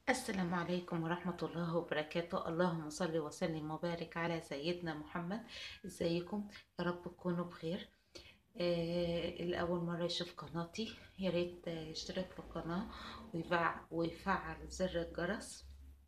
السلام عليكم ورحمة الله وبركاته اللهم صل وسلم وبارك على سيدنا محمد ازيكم يا رب تكونوا بخير آه اللي أول مرة يشوف قناتي يا ريت آه، يشترك في القناة ويفعل, ويفعل زر الجرس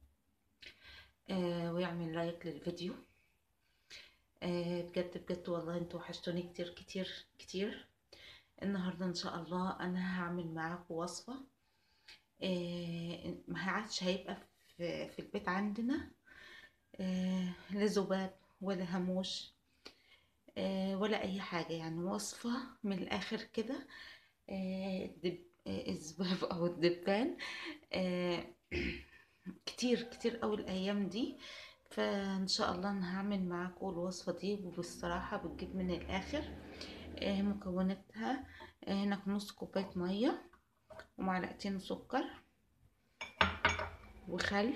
آه ويعمل لايك للفيديو آه بجد بجد والله انتوا وحشتوني كتير كتير كتير النهاردة ان شاء الله انا هعمل معاكم وصفة آه، ما عادش هيبقى في, في البيت عندنا آه، لا ذباب ولا هاموش آه، ولا اي حاجة يعني وصفة من الاخر كده الدب الذباب او الدبان كتير كتير قوي الايام دي فان شاء الله انا هعمل معاكم الوصفة دي وبالصراحة بتجيب من الاخر مكوناتها هنا نص كوباية مية ومعلقتين سكر وخل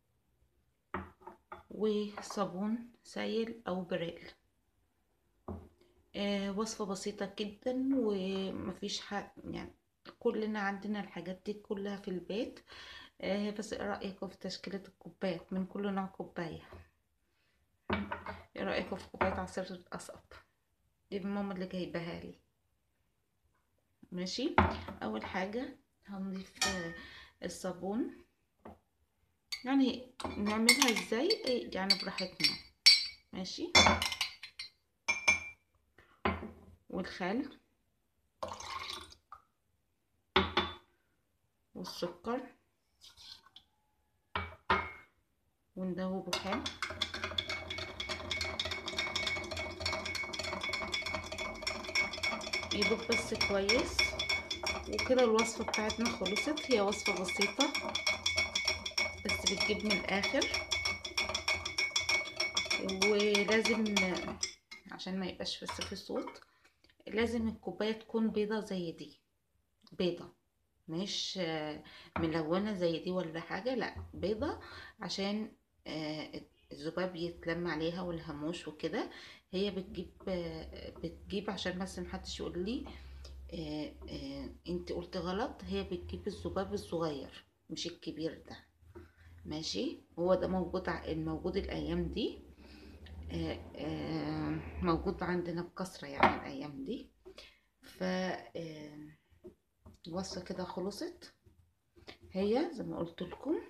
وصابون سائل او بريل آه وصفة بسيطة جدا ومفيش حق يعني كلنا عندنا الحاجات دي كلها في البيت آه بس ايه رأيكم في تشكيلة الكوبايات من كل نوع كوباية ايه رأيكم في كوباية عصير القصب دي ماما اللي جايبها لي ماشي اول حاجة هنضيف الصابون يعني نعملها ازاي يعني براحتنا ماشي والخل والسكر وندوبه حلو يدوب بس كويس وكده الوصفة بتاعتنا خلصت هي وصفة بسيطة بس بتجيب من الاخر ولازم عشان ما يبقاش بس في صوت لازم الكوباية تكون بيضة زي دي بيضة مش ملونة زي دي ولا حاجة لا بيضة عشان الذباب يتلم عليها والهموش وكده هي بتجيب بتجيب عشان بس محدش يقول لي آه آه انت قلت غلط هي بتجيب الذباب الصغير مش الكبير ده ماشي هو ده موجود الموجود الايام دي آه موجود عندنا بكثرة يعني الايام دي ف الوصفة كده خلصت هي زي ما قلت لكم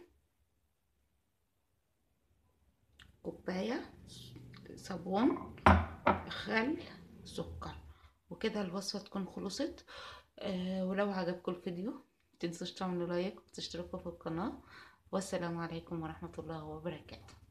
كوباية صابون خل سكر وكده الوصفة تكون خلصت آه ولو عجبكم الفيديو متنسوش تعملوا لايك وتشتركوا في القناة والسلام عليكم ورحمة الله وبركاته